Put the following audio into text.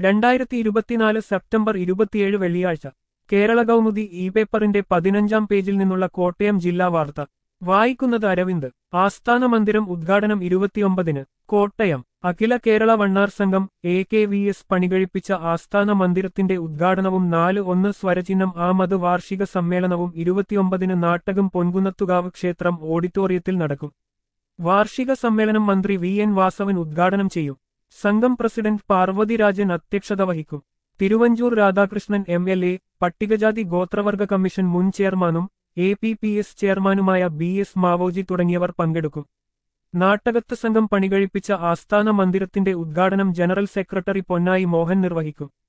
രണ്ടായിരത്തി ഇരുപത്തിനാല് സെപ്റ്റംബർ ഇരുപത്തിയേഴ് വെള്ളിയാഴ്ച കേരള കൗമുദി ഇ പേപ്പറിന്റെ പതിനഞ്ചാം പേജിൽ നിന്നുള്ള കോട്ടയം ജില്ലാ വാർത്ത വായിക്കുന്നത് അരവിന്ദ് ആസ്ഥാന മന്ദിരം ഉദ്ഘാടനം ഇരുപത്തിയൊമ്പതിന് കോട്ടയം അഖില Kerala Vannar Sangham A K V S പണികഴിപ്പിച്ച ആസ്ഥാന മന്ദിരത്തിന്റെ ഉദ്ഘാടനവും നാല് ഒന്ന് സ്വരചിഹ്നം ആമത് വാർഷിക സമ്മേളനവും ഇരുപത്തിയൊമ്പതിന് നാട്ടകം പൊൻകുന്നത്തുകാവ് ക്ഷേത്രം ഓഡിറ്റോറിയത്തിൽ നടക്കും വാർഷിക സമ്മേളനം മന്ത്രി വി എൻ വാസവൻ ഉദ്ഘാടനം ചെയ്യും സംഘം പ്രസിഡന്റ് പാർവതിരാജൻ അധ്യക്ഷത വഹിക്കും Thiruvanchoor Radhakrishnan M L A പട്ടികജാതി ഗോത്രവർഗ കമ്മീഷൻ മുൻ ചെയർമാനും എ പി പി എസ് ചെയർമാനുമായ ബി എസ് മാവോജി തുടങ്ങിയവർ പങ്കെടുക്കും നാട്ടകത്ത് സംഘം പണികഴിപ്പിച്ച ആസ്ഥാന മന്ദിരത്തിന്റെ ഉദ്ഘാടനം ജനറൽ സെക്രട്ടറി പൊന്നായി മോഹൻ നിർവഹിക്കും